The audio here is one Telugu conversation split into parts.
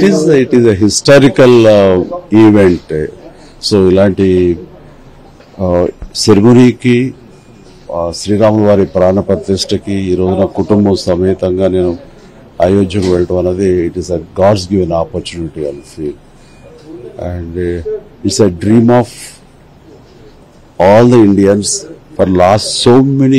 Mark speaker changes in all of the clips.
Speaker 1: It is it is historical event so ఇలాంటి సిరిగురికి శ్రీరాముల వారి ప్రాణ ప్రతిష్టకి ఈ రోజున కుటుంబం సమేతంగా నేను అయోధ్యకు వెళ్ళటం అనేది it is a God's given opportunity I feel and it's a dream of all the Indians for last so many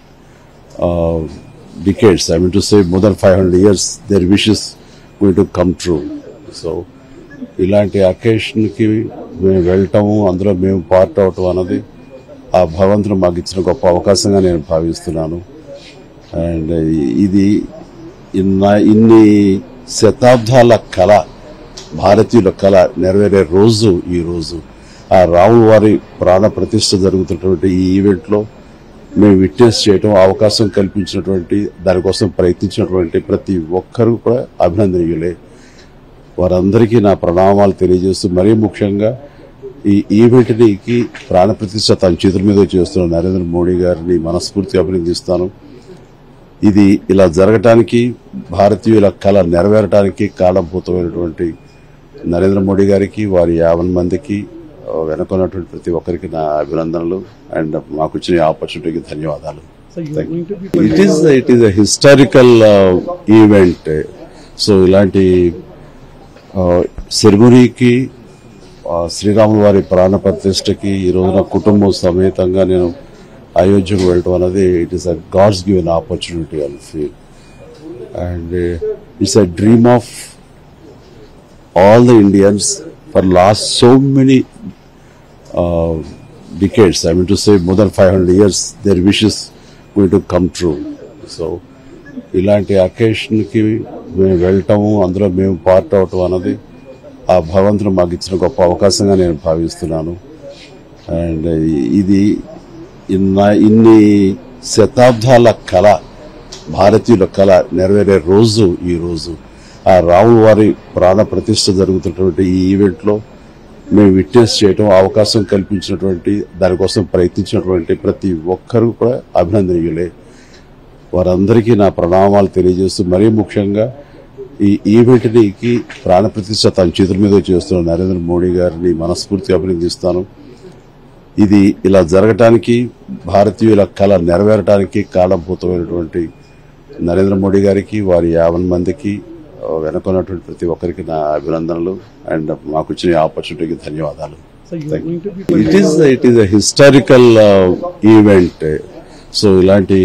Speaker 1: uh, decades, I mean to say more than 500 years, their wishes going to come true. So, ఇలాంటి అకేషన్కి మేము వెళ్ళటము అందులో మేము పార్ట్ అవటం అన్నది ఆ భగవంతుడు మాకు ఇచ్చిన గొప్ప అవకాశంగా నేను భావిస్తున్నాను అండ్ ఇది ఇన్న ఇన్ని శతాబ్దాల కళ భారతీయుల కళ నెరవేరే రోజు ఈ రోజు ఆ రాముల వారి ప్రాణ ప్రతిష్ఠ జరుగుతున్నటువంటి ఈ ఈవెంట్లో మేము విట్నెస్ చేయడం అవకాశం కల్పించినటువంటి దానికోసం ప్రయత్నించినటువంటి ప్రతి ఒక్కరూ కూడా అభినందనీయులే వారందరికీ నా ప్రణామాలు తెలియజేస్తూ మరీ ముఖ్యంగా ఈ ఈవెంట్కి ప్రాణప్రతిష్ఠ తన చేతుల మీద చేస్తున్న నరేంద్ర మోడీ గారిని మనస్ఫూర్తిగా అభినందిస్తాను ఇది ఇలా జరగటానికి భారతీయుల కళ నెరవేరటానికి కారణభూతమైనటువంటి నరేంద్ర మోడీ గారికి వారి యాభై మందికి ఆ, వెనుకున్నటువంటి ప్రతి ఒక్కరికి నా అభినందనలు అండ్ మాకు వచ్చిన ఆపర్చునిటీకి ధన్యవాదాలు it is it is historical event so ఇలాంటి సిరిగురికి శ్రీరాముల వారి ప్రాణ ప్రతిష్టకి ఈ రోజున కుటుంబం సమేతంగా నేను అయోధ్యకు వెళ్ళటం అనేది it is a God's given opportunity I feel and it's a dream of all the Indians for last so many uh, decades, I mean to say more than 500 years, their wishes going to come true. So, ఇలాంటి అకేషన్కి మేము వెళ్ళటము అందులో మేము పార్ట్ అవటం అన్నది ఆ భగవంతుడు మాకు ఇచ్చిన గొప్ప అవకాశంగా నేను భావిస్తున్నాను అండ్ ఇది ఇన్న ఇన్ని శతాబ్దాల కళ భారతీయుల కళ నెరవేరే రోజు ఈ రోజు ఆ రాముల వారి ప్రాణ ప్రతిష్ఠ జరుగుతున్నటువంటి ఈ ఈవెంట్లో మేము విట్నెస్ చేయడం అవకాశం కల్పించినటువంటి దానికోసం ప్రయత్నించినటువంటి ప్రతి ఒక్కరూ కూడా అభినందనీయులే వారందరికీ నా ప్రణామాలు తెలియజేస్తూ మరీ ముఖ్యంగా ఈ ఈవెంట్కి ప్రాణప్రతిష్ఠ తన చేతుల మీద చేస్తున్న నరేంద్ర మోడీ గారిని మనస్ఫూర్తిగా అభినందిస్తాను ఇది ఇలా జరగటానికి భారతీయుల కళ నెరవేరటానికి కారణభూతమైనటువంటి నరేంద్ర మోడీ గారికి వారి యాభై మందికి ఆ, వెనుకున్నటువంటి ప్రతి ఒక్కరికి నా అభినందనలు అండ్ మాకు వచ్చిన ఆపర్చునిటీకి ధన్యవాదాలు it is it is historical event so ఇలాంటి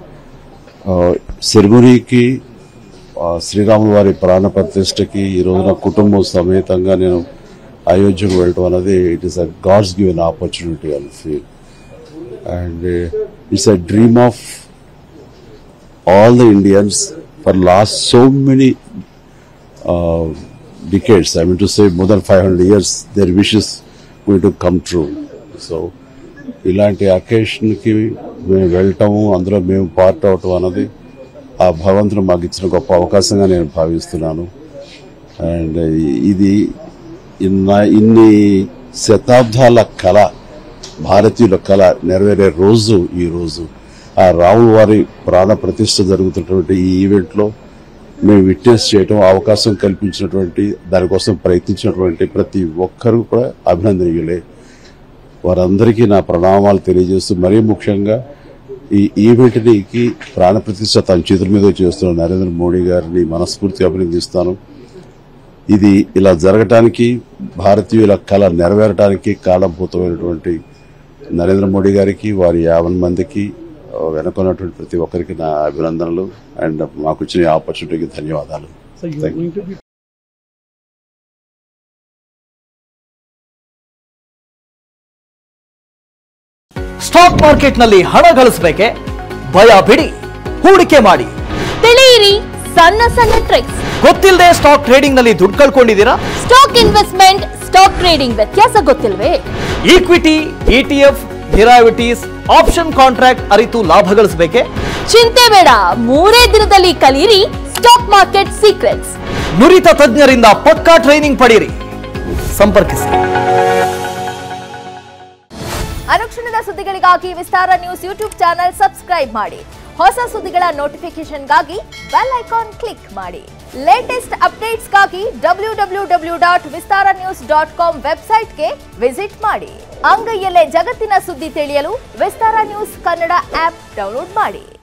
Speaker 1: సిరిగురికి శ్రీరాముల వారి ప్రాణ ప్రతిష్టకి ఈ రోజున కుటుంబం సమేతంగా నేను అయోధ్యకు వెళ్ళటం అనేది it is a God's given opportunity I feel and it's a dream of all the Indians for last so many uh, decades, I mean to say more than 500 years, their wishes going to come true. So, ఇలాంటి అకేషన్కి మేము వెళ్ళటము అందులో మేము పార్ట్ అవటం అన్నది ఆ భగవంతుడు మాకు ఇచ్చిన గొప్ప అవకాశంగా నేను భావిస్తున్నాను అండ్ ఇది ఇన్న ఇన్ని శతాబ్దాల కళ భారతీయుల కళ నెరవేరే రోజు ఈ రోజు ఆ రాముల వారి ప్రాణ ప్రతిష్ఠ జరుగుతున్నటువంటి ఈ ఈవెంట్లో మేము విట్నెస్ చేయడం అవకాశం కల్పించినటువంటి దానికోసం ప్రయత్నించినటువంటి ప్రతి ఒక్కరూ కూడా అభినందనీయులే వారందరికీ నా ప్రణామాలు తెలియజేస్తూ మరీ ముఖ్యంగా ఈ ఈవెంట్కి ప్రాణప్రతిష్ఠ తన చేతుల మీద చేస్తున్న నరేంద్ర మోడీ గారిని మనస్ఫూర్తిగా అభినందిస్తాను ఇది ఇలా జరగటానికి భారతీయుల కళ నెరవేరటానికి కారణభూతమైనటువంటి నరేంద్ర మోడీ గారికి వారి యాభై మందికి ఆ, వెనుకున్నటువంటి ప్రతి ఒక్కరికి నా అభినందనలు అండ్ మాకు వచ్చిన ఆపర్చునిటీకి ధన్యవాదాలు
Speaker 2: ಸ್ಟಾಕ್ ಮಾರ್ಕೆಟ್ನಲ್ಲಿ ಹಣ ಗಳಿಸಬೇಕೆ ಭಯ ಬಿಡಿ ಹೂಡಿಕೆ ಮಾಡಿ
Speaker 3: ತಿಳಿಯಿರಿ ಸಣ್ಣ ಸಣ್ಣ ಟ್ರಿಕ್ಸ್
Speaker 2: ಗೊತ್ತಿಲ್ಲದೆ ಸ್ಟಾಕ್ ಟ್ರೇಡಿಂಗ್ ನಲ್ಲಿ ದುಡ್ಡು ಕಳ್ಕೊಂಡಿದ್ದೀರಾ
Speaker 3: ಸ್ಟಾಕ್ ಇನ್ವೆಸ್ಟ್ಮೆಂಟ್ ಸ್ಟಾಕ್ ಟ್ರೇಡಿಂಗ್ ವ್ಯತ್ಯಾಸ ಗೊತ್ತಿಲ್ವೇ
Speaker 2: equity ETF derivatives option contract ಅರಿತು ಲಾಭ ಗಳಿಸಬೇಕೆ
Speaker 3: ಚಿಂತೆ ಬೇಡ ಮೂರೇ ದಿನದಲ್ಲಿ ಕಲಿಯಿರಿ ಸ್ಟಾಕ್ ಮಾರ್ಕೆಟ್ ಸೀಕ್ರೆಟ್ಸ್
Speaker 2: ನುರಿತ ತಜ್ಞರಿಂದ ಪಕ್ಕಾ ಟ್ರೈನಿಂಗ್ ಪಡೆಯಿರಿ ಸಂಪರ್ಕಿಸಿ
Speaker 3: ಅನುಕ್ಷಣದ ಸುದ್ದಿಗಳಿಗಾಗಿ Vistara news YouTube channel subscribe ಮಾಡಿ ಹೊಸ ಸುದ್ದಿಗಳ ನೋಟಿಫಿಕೇಶನ್ಗಾಗಿ ಬೆಲ್ ಐಕಾನ್ ಕ್ಲಿಕ್ ಮಾಡಿ ಲೇಟೆಸ್ಟ್ ಅಪ್ಡೇಟ್ಸ್ಗಾಗಿ W W W dot Vistara news dot com ವೆಬ್ಸೈಟ್ಗೆ ವಿಸಿಟ್ ಮಾಡಿ ಅಂಗೈಯಲ್ಲೇ ಜಗತ್ತಿನ ಸುದ್ದಿ ತಿಳಿಯಲು Vistara news Kannada app download ಮಾಡಿ